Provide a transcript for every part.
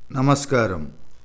నమస్కారం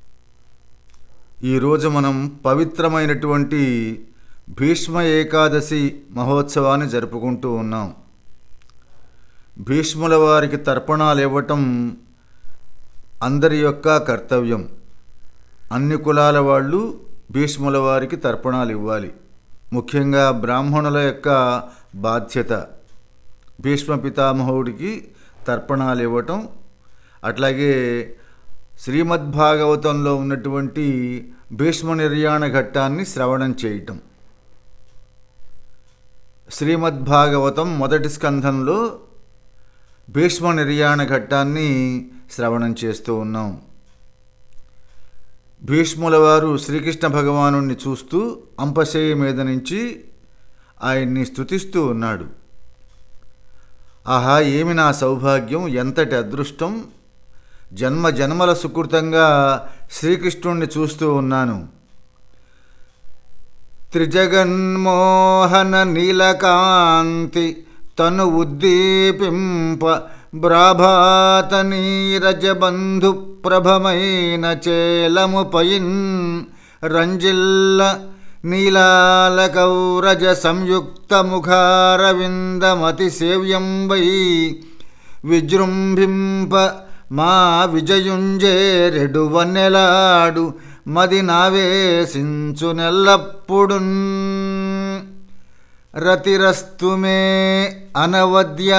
ఈరోజు మనం పవిత్రమైనటువంటి భీష్మ ఏకాదశి మహోత్సవాన్ని జరుపుకుంటూ ఉన్నాం భీష్ముల వారికి తర్పణాలు ఇవ్వటం అందరి యొక్క కర్తవ్యం అన్ని కులాల వాళ్ళు భీష్ముల వారికి తర్పణాలు ఇవ్వాలి ముఖ్యంగా బ్రాహ్మణుల యొక్క బాధ్యత భీష్మ పితామహుడికి తర్పణాలు ఇవ్వటం అట్లాగే శ్రీమద్భాగవతంలో ఉన్నటువంటి భీష్మ నిర్యాణ ఘట్టాన్ని శ్రవణం చేయటం శ్రీమద్భాగవతం మొదటి స్కంధంలో భీష్మ నిర్యాణ ఘట్టాన్ని శ్రవణం చేస్తూ ఉన్నాం భీష్ముల వారు శ్రీకృష్ణ భగవాను చూస్తూ అంపశయ్య మీద నుంచి ఆయన్ని స్తుతిస్తూ ఉన్నాడు ఆహా ఏమి నా సౌభాగ్యం ఎంతటి అదృష్టం జన్మ జన్మల సుకృతంగా శ్రీకృష్ణుణ్ణి చూస్తూ ఉన్నాను త్రిజగన్మోహన నీలకాంతి తను ఉద్దీపింప బ్రాభాత నీరజబంధు ప్రభమైన చేలముపయిన్ రంజిల్ల నీలాల కౌరజ సంయుక్త ముఖారవిందమతి సేవ్యం వై విజృంభింప మా విజయుంజేరెడు వన్నెలాడు మది నావేశించు నెల్లప్పుడు రతిరస్తుమే అనవద్యా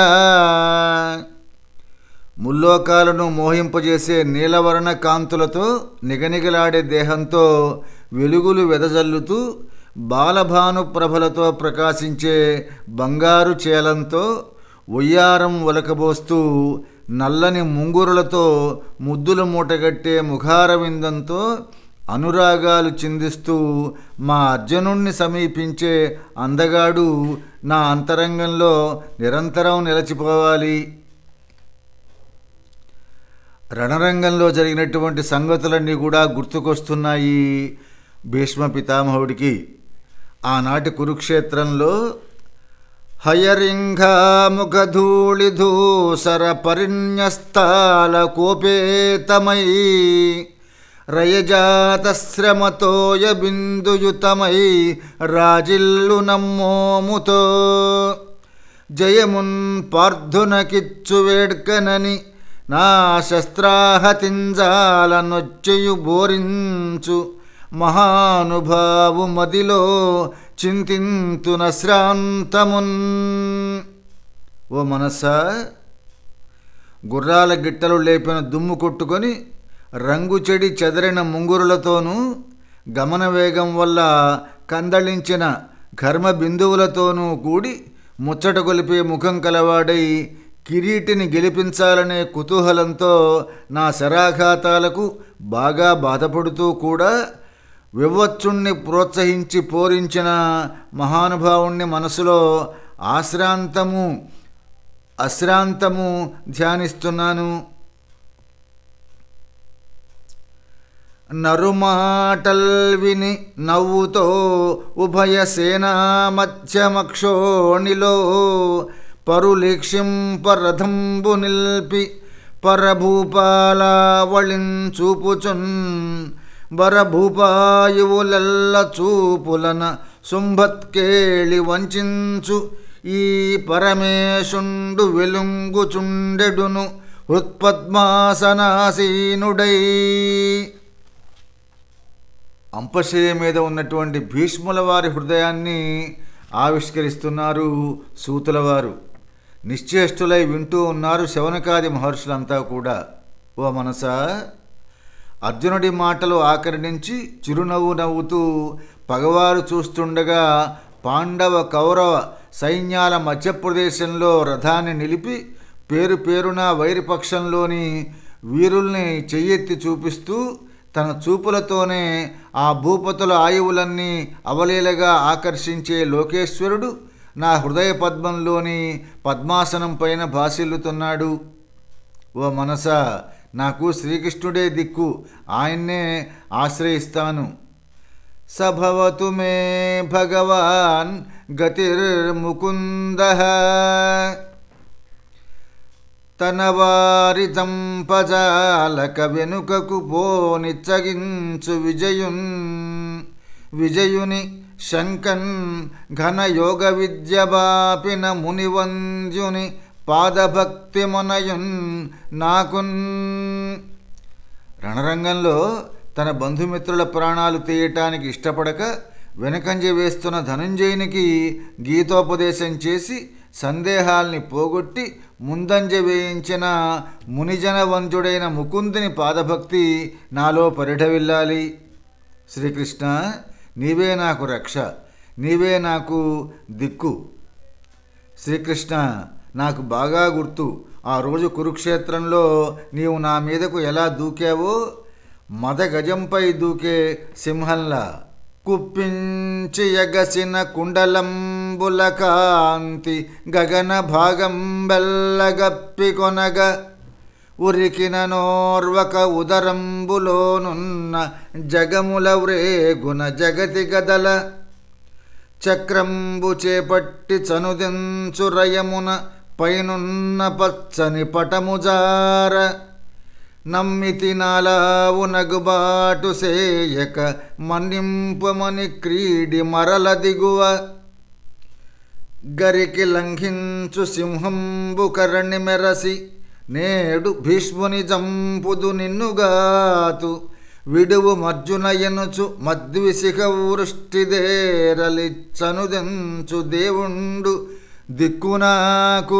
ముల్లోకాలను మోహింపజేసే నీలవర్ణ కాంతులతో నిగనిగలాడే దేహంతో వెలుగులు వెదజల్లుతూ బాలభాను ప్రభలతో ప్రకాశించే బంగారు చేలంతో ఒయ్యారం ఒలకబోస్తూ నల్లని ముంగురులతో ముద్దులు మూటగట్టే ముఖారవిందంతో అనురాగాలు చిందిస్తూ మా అర్జునుణ్ణి సమీపించే అందగాడు నా అంతరంగంలో నిరంతరం నిలచిపోవాలి రణరంగంలో జరిగినటువంటి సంగతులన్నీ కూడా గుర్తుకొస్తున్నాయి భీష్మ పితామహుడికి ఆనాటి కురుక్షేత్రంలో హయరింఘాముఖధూళిధూసర పరిణ్యస్తాల కోపేతమై రయజాతశ్రమతోయ బిందుయుతమై రాజిల్లు నమ్మోముతో జయమున్ పార్థునకిచ్చు వేడ్కనని నా శస్త్రాహతింజాల నొచ్చెయు బోరించు మహానుభావు మదిలో చింతింతున శ్రాంతమున్ ఓ మనసా గుర్రాల గిట్టలు లేపిన దుమ్ము కొట్టుకొని రంగు చెడి చెదరిన ముంగురులతోనూ గమన వేగం వల్ల కందళించిన ఘర్మ బిందువులతోనూ కూడి ముచ్చట గొలిపే ముఖం కలవాడై కిరీటిని గెలిపించాలనే కుతూహలంతో నా శరాఘాతాలకు బాగా బాధపడుతూ కూడా వివచ్చుణ్ణి ప్రోత్సహించి పోరించిన మహానుభావుణ్ణి మనసులో ఆశ్రాంతము అశ్రాంతము ధ్యానిస్తున్నాను నరుమాటల్ విని నవ్వుతో ఉభయ సేనా మధ్యమక్షోణిలో పరులీక్షింపరథంబు నిల్పి పరభూపాలావళిన్ చూపుచున్ బరభూపాయువులెల్ల చూపులన శుంభత్కేళి వంచించు ఈ పరమేశుండు వెలుంగుచుండెడును హృత్పద్మాసనాసీనుడై అంపశయ మీద ఉన్నటువంటి భీష్ముల వారి హృదయాన్ని ఆవిష్కరిస్తున్నారు సూతుల వారు నిశ్చేష్టులై వింటూ ఉన్నారు శవనకాది మహర్షులంతా కూడా ఓ మనసా అర్జునుడి మాటలు ఆకర్ణించి చిరునవ్వు నవ్వుతూ పగవారు చూస్తుండగా పాండవ కౌరవ సైన్యాల మధ్యప్రదేశంలో రథాన్ని నిలిపి పేరు పేరున వైరిపక్షంలోని వీరుల్ని చెయ్యెత్తి చూపిస్తూ తన చూపులతోనే ఆ భూపతుల ఆయువులన్నీ అవలీలగా ఆకర్షించే లోకేశ్వరుడు నా హృదయ పద్మంలోని పద్మాసనం పైన భాసిల్లుతున్నాడు ఓ మనస నాకు శ్రీకృష్ణుడే దిక్కు ఆయన్నే ఆశ్రయిస్తాను సభవతు మే భగవాన్ గతిర్ముకుంద తన వారి చంపజాలక వెనుకకు పోనిచ్చగించు విజయున్ విజయుని శంకన్ ఘనయోగ విద్య బాపిన మునివంద్యుని పాదభక్తి మునయున్ నాకున్ రణరంగంలో తన బంధుమిత్రుల ప్రాణాలు తీయటానికి ఇష్టపడక వెనకంజ వేస్తున్న ధనుంజయునికి గీతోపదేశం చేసి సందేహాల్ని పోగొట్టి ముందంజ వేయించిన మునిజనవంతుడైన ముకుందుని పాదభక్తి నాలో పరిఢవిల్లాలి శ్రీకృష్ణ నీవే నాకు రక్ష నీవే నాకు దిక్కు శ్రీకృష్ణ నాకు బాగా గుర్తు ఆ రోజు కురుక్షేత్రంలో నీవు నా మీదకు ఎలా దూకావో మద గజంపై దూకే సింహంలా కుప్పించి ఎగసిన కుండలంబుల కాంతి గగన భాగం బెల్లగప్పి కొనగ ఉరికిన నోర్వక ఉదరంబులోనున్న జగముల వ్రేగున జగతి గదల చక్రంబు చేపట్టి చనుదించు రయమున పైనున్న పచ్చని పటముజార నమ్మితి నాలావు నగుబాటు సేయక మన్నింపమని క్రీడి మరల దిగువ గరికి లంఘించు సింహంబు కరణి మెరసి నేడు భీష్ముని జంపుదు నిన్నుగాతు విడువు మర్జున ఎనుచు మద్విశిఖ వృష్టిదేరలిచ్చనుదెంచు దేవుండు దిక్కునాకు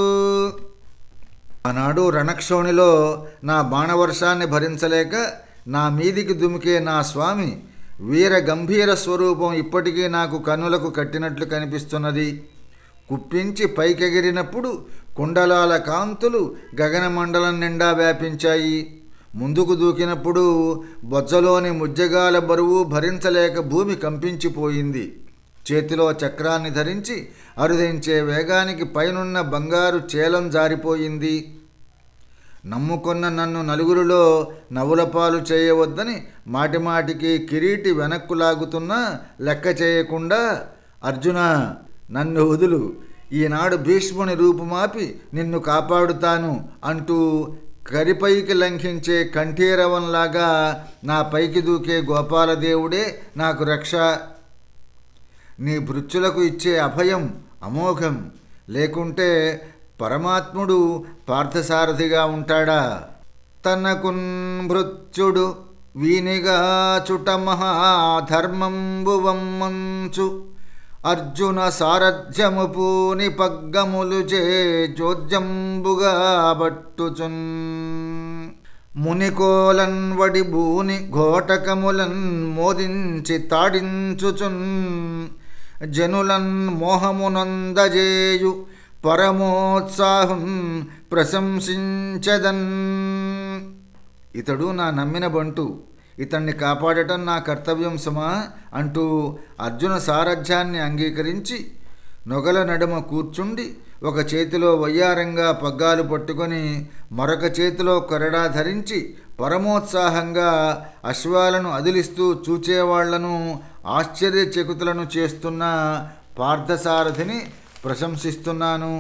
ఆనాడు రణక్షోణిలో నా బాణవర్షాన్ని భరించలేక నా మీదికి దుమికే నా స్వామి వీర గంభీర స్వరూపం ఇప్పటికీ నాకు కన్నులకు కట్టినట్లు కనిపిస్తున్నది కుప్పించి పైకెగిరినప్పుడు కుండలాల కాంతులు గగనమండలం నిండా వ్యాపించాయి ముందుకు దూకినప్పుడు బొజ్జలోని ముజ్జగాల బరువు భరించలేక భూమి కంపించిపోయింది చేతిలో చక్రాన్ని ధరించి అరుదించే వేగానికి పైనున్న బంగారు చేలం జారిపోయింది నమ్ముకున్న నన్ను నలుగురిలో నవ్వులపాలు చేయవద్దని మాటిమాటికి కిరీటి వెనక్కు లాగుతున్నా లెక్క చేయకుండా అర్జున నన్ను వదులు ఈనాడు భీష్ముని రూపుమాపి నిన్ను కాపాడుతాను అంటూ కరిపైకి లంఘించే కంఠీరవంలాగా నా పైకి దూకే గోపాలదేవుడే నాకు రక్ష నీ భృత్యులకు ఇచ్చే అభయం అమోఘం లేకుంటే పరమాత్ముడు పార్థసారథిగా ఉంటాడా తనకున్ భృత్యుడు వీనిగా చుట మహాధర్మంబువమ్మంచు అర్జున సారథ్యము పూని పగ్గములు చే చోద్యంబుగా బట్టుచున్ మునికోలన్ వడి భూని ఘోటకములన్ మోదించి తాడించుచున్ జనులన్ మోహమునందజేయు పరమోత్సాహం ప్రశంసించదన్ ఇతడు నా నమ్మిన బంటు ఇతన్ని కాపాడటం నా కర్తవ్యం సుమా అంటూ అర్జున సారథ్యాన్ని అంగీకరించి నొగల నడుమ కూర్చుండి ఒక చేతిలో వయ్యారంగా పగ్గాలు పట్టుకొని మరొక చేతిలో కొరడా ధరించి పరమోత్సాహంగా అశ్వాలను అదిలిస్తూ చూచేవాళ్లను ఆశ్చర్యచకితులను చేస్తున్న పార్థసారథిని ప్రశంసిస్తున్నాను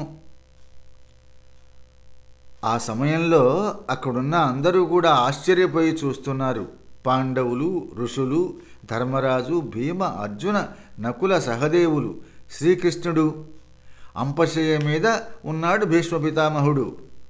ఆ సమయంలో అక్కడున్న అందరూ కూడా ఆశ్చర్యపోయి చూస్తున్నారు పాండవులు ఋషులు ధర్మరాజు భీమ అర్జున నకుల సహదేవులు శ్రీకృష్ణుడు అంపశయ మీద ఉన్నాడు భీష్మ పితామహుడు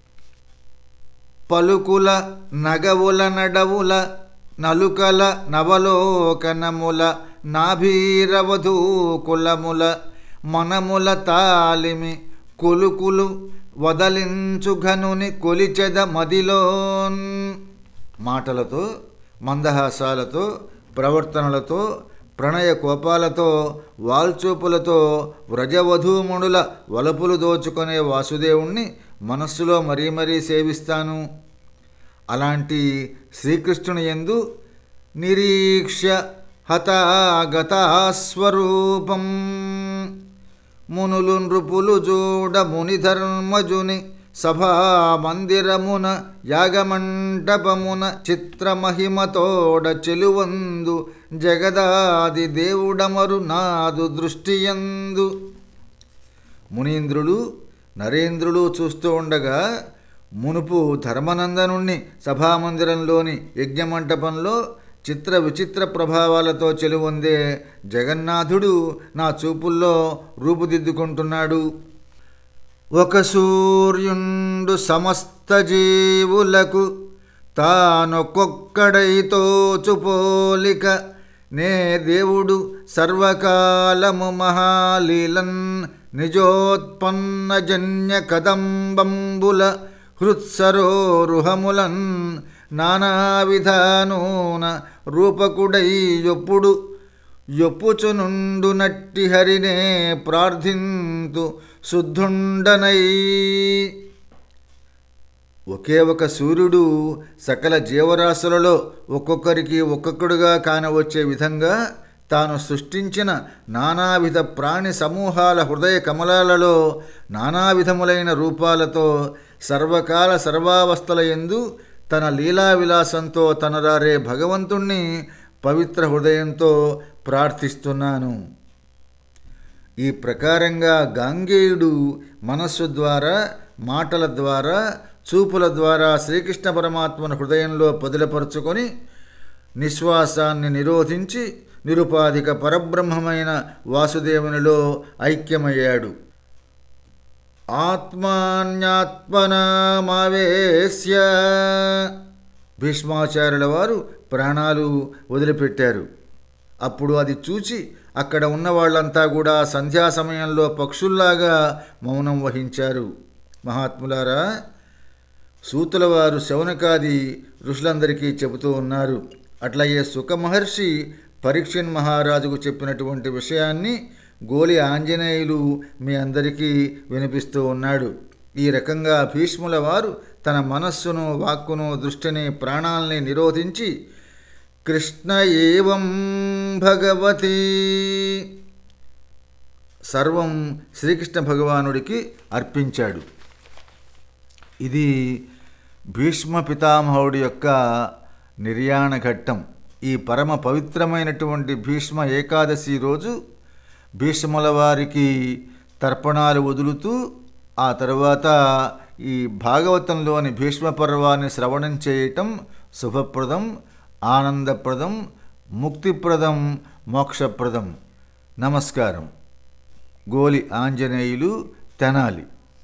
పలుకుల నగవుల నడవుల నలుకల నవలోకనముల నాభీరవధూ కులముల మనముల తాలిమి కొలుకులు వదలించు ఘనుని కొలిచెద మదిలోన్ మాటలతో మందహాసాలతో ప్రవర్తనలతో ప్రణయ కోపాలతో వాల్చూపులతో వ్రజవధూమునుల వలపులు దోచుకునే వాసుదేవుణ్ణి మనస్సులో మరీ మరీ సేవిస్తాను అలాంటి శ్రీకృష్ణుని ఎందు నిరీక్ష్య హతాగతాస్వరూపం మునులు నృపులు చూడ మునిధర్మజుని సభా మందిరమున యాగమంటపమున చిత్రమహిమతోడ చెలువందు జగదాది దేవుడమరు నాదు దృష్టియందు మునీంద్రులు నరేంద్రులు చూస్తూ ఉండగా మునుపు ధర్మనందనుణ్ణి సభామందిరంలోని యజ్ఞమంటపంలో చిత్ర విచిత్ర ప్రభావాలతో చెలువొందే జగన్నాథుడు నా చూపుల్లో రూపుదిద్దుకుంటున్నాడు ఒక సూర్యుండు సమస్త జీవులకు తానొక్కొక్కడైతో చుపోలిక నే దేవుడు సర్వకాలము మహాలీలన్ నిజోత్పన్న జన్య కదంబంబుల హృత్సరోరుహములన్ నానా విధానూన రూపకుడై ఎప్పుడు ఎప్పుచునుండు నట్టి హరినే ప్రార్థింతు శుద్ధుండనై ఒకే ఒక సూర్యుడు సకల జీవరాశులలో ఒక్కొక్కరికి ఒక్కొక్కడుగా కానవచ్చే విధంగా తాను సృష్టించిన నానావిధ ప్రాణి సమూహాల హృదయ కమలాలలో నానావిధములైన రూపాలతో సర్వకాల సర్వావస్థల ఎందు తన లీలా విలాసంతో తనరారే భగవంతుణ్ణి పవిత్ర హృదయంతో ప్రార్థిస్తున్నాను ఈ ప్రకారంగా గాంగేయుడు మనస్సు ద్వారా మాటల ద్వారా చూపుల ద్వారా శ్రీకృష్ణ పరమాత్మను హృదయంలో పొదిలపరుచుకొని నిశ్వాసాన్ని నిరోధించి నిరుపాధిక పరబ్రహ్మమైన వాసుదేవునిలో ఐక్యమయ్యాడు ఆత్మాన్యాత్మనామావేశ్య భీష్మాచార్యుల వారు ప్రాణాలు వదిలిపెట్టారు అప్పుడు అది చూచి అక్కడ ఉన్న వాళ్ళంతా కూడా సంధ్యా సమయంలో పక్షుల్లాగా మౌనం వహించారు మహాత్ములారా సూతుల వారు శౌనకాది ఋషులందరికీ చెబుతూ ఉన్నారు అట్లాగే సుఖమహర్షి పరీక్షన్ మహారాజుకు చెప్పినటువంటి విషయాన్ని గోలి ఆంజనేయులు మీ అందరికీ వినిపిస్తూ ఉన్నాడు ఈ రకంగా భీష్ముల వారు తన మనస్సును వాక్కును దృష్టిని ప్రాణాల్ని నిరోధించి కృష్ణ ఏవం భగవతి సర్వం శ్రీకృష్ణ భగవానుడికి అర్పించాడు ఇది భీష్మ పితామహుడి యొక్క నిర్యాణ ఘట్టం ఈ పరమ పవిత్రమైనటువంటి భీష్మ ఏకాదశి రోజు భీష్ముల వారికి తర్పణాలు వదులుతూ ఆ తర్వాత ఈ భాగవతంలోని భీష్మ పర్వాన్ని శ్రవణం చేయటం శుభప్రదం ఆనందప్రదం ముక్తిప్రదం మోక్షప్రదం నమస్కారం గోలి ఆంజనేయులు తెనాలి